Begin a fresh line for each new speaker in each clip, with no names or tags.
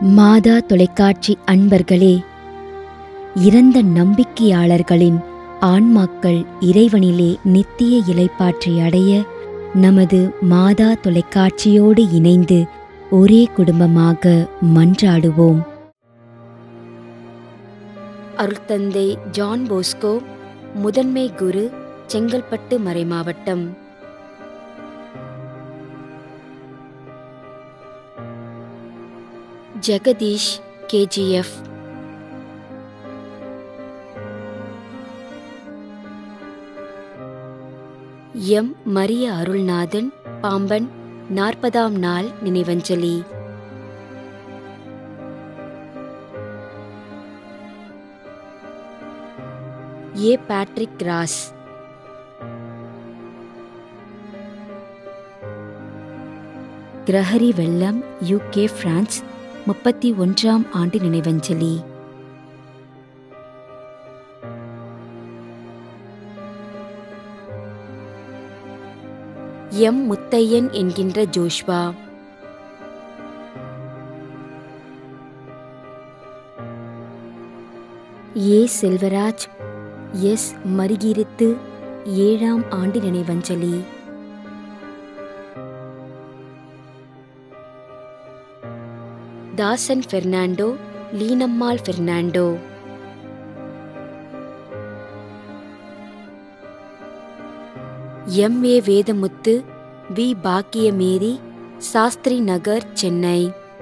மாதா தொலைக்காட்சி அன்பர்களே இறந்த நம்பிக்கையாளர்களின் ஆன்மாக்கள் இறைவனிலே நித்திய இலைப்பாற்றை அடைய நமது மாதா தொலைக்காட்சியோடு இணைந்து ஒரே குடும்பமாக மன்றாடுவோம் அருள்தந்தை ஜான் போஸ்கோ முதன்மை குரு செங்கல்பட்டு மறைமாவட்டம் ஜெகதீஷ் கேஜிஎஃப் எம் மரிய அருள்நாதன் பாம்பன் நாற்பதாம் நாள் நினைவஞ்சலி ஏ பேட்ரிக் ராஸ் கிரஹரி வெள்ளம் யூகே பிரான்ஸ் முப்பத்தி ஒன்றாம் ஆண்டு நினைவஞ்சலி எம் முத்தையன் என்கின்ற ஜோஷ்வா ஏ செல்வராஜ் எஸ் மருகிருத்து ஏழாம் ஆண்டு நினைவஞ்சலி Dasan Fernando Leenammal Fernando M A Vedamuthu V Bakkiyamary Shastri Nagar Chennai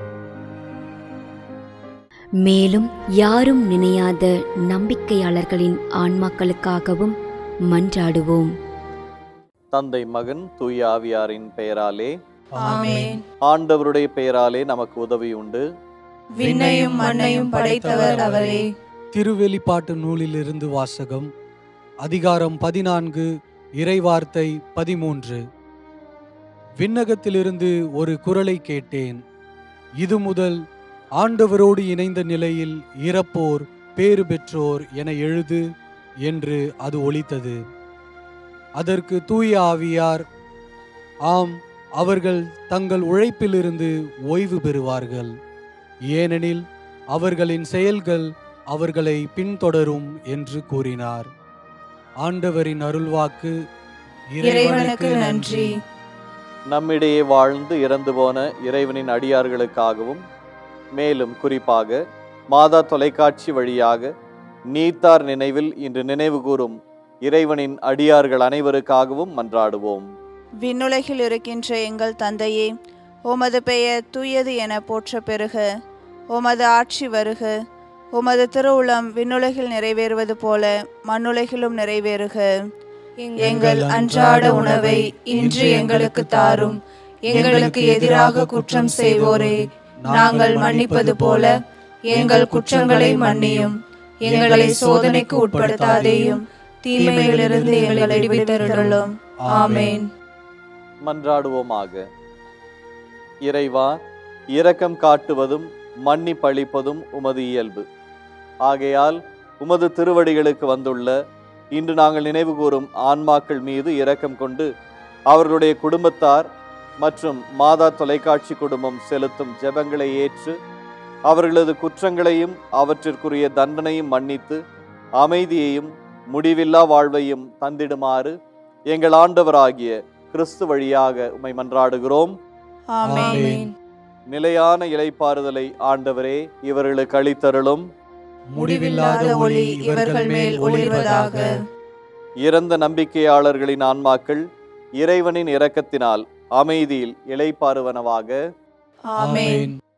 மேலும் யாரும் நினையாத நம்பிக்கையாளர்களின் ஆன்மாக்களுக்காகவும் மன்றாடுவோம்
தந்தை மகன் தூய ஆவியாரின் பெயராலே
ஆமென்
ஆண்டவருடைய பெயராலே நமக்கு உதவி உண்டு
விண்ணையும் மண்ணையும் படைத்தவர் அவரே
திருவெளிப்பாட்டு நூலிலிருந்து வாசகம் அதிகாரம் பதினான்கு இறைவார்த்தை பதிமூன்று விண்ணகத்திலிருந்து ஒரு குரலை கேட்டேன் இது முதல் ஆண்டவரோடு இணைந்த நிலையில் இறப்போர் பேறு பெற்றோர் என எழுது என்று அது ஒலித்தது அதற்கு தூய ஆவியார் ஆம் அவர்கள் தங்கள் உழைப்பிலிருந்து ஓய்வு பெறுவார்கள் ஏனெனில் அவர்களின் செயல்கள் அவர்களை பின்தொடரும் என்று கூறினார் ஆண்டவரின் அருள்வாக்கு
இறைவனுக்கு நன்றி
நம்மிடையே வாழ்ந்து இறந்து போன இறைவனின் அடியார்களுக்காகவும் மேலும் குறிப்பாக மாதா தொலைக்காட்சி வழியாக நீத்தார் நினைவில் இன்று நினைவு கூறும் இறைவனின் அடியார்கள் அனைவருக்காகவும் மன்றாடுவோம்
விண்ணுலகில் இருக்கின்ற எங்கள் தந்தையே உமது பெயர் தூயது என போற்ற பெறுக உமது ஆட்சி வருக உமது திருவுளம் விண்ணுலகில் நிறைவேறுவது போல மண்ணுலகிலும் நிறைவேறுக எங்கள் அன்றாட உணவை இன்று எங்களுக்கு தாரும் எங்களுக்கு எதிராக குற்றம் செய்வோரே நாங்கள் மன்னிப்பது போல எங்கள் குற்றங்களை மன்னியும் எங்களை சோதனைக்கு உட்படுத்தாதேயும் தீமையிலிருந்து எங்களை விடுவித்தருளும் ஆமென்
மன்றாடுவோமாக இறைவா இரக்கம் காட்டுவதும் மன்னிப்பளிப்பதும் உமது இயல்பு ஆகையால் உமது திருவடிகளுக்கு வந்துள்ள இன்று நாங்கள் நினைவு கூறும் ஆன்மாக்கள் மீது இரக்கம் கொண்டு அவர்களுடைய குடும்பத்தார் மற்றும் மாதா தொலைக்காட்சி குடும்பம் செலுத்தும் ஜெபங்களை ஏற்று அவர்களது குற்றங்களையும் அவற்றிற்குரிய தண்டனையும் மன்னித்து அமைதியையும் முடிவில்லா வாழ்வையும் தந்திடுமாறு எங்கள் ஆண்டவராகிய கிறிஸ்து வழியாக உம்மை மன்றாடுகிறோம்
ஆமென்
நிலையான இலைப்பாறுதலை ஆண்டவரே இவர்களுக்கு அளித்தருளும்
முடிவில்லாத ஒளி இவர்கள் மேல் ஒளிர்வதாக
இறந்த நம்பிக்கையாளர்களின் ஆன்மாக்கள் இறைவனின் இரக்கத்தினால் அமைதியில் இளைப்பாறுவனவாக
ஆமென்
ஆமென்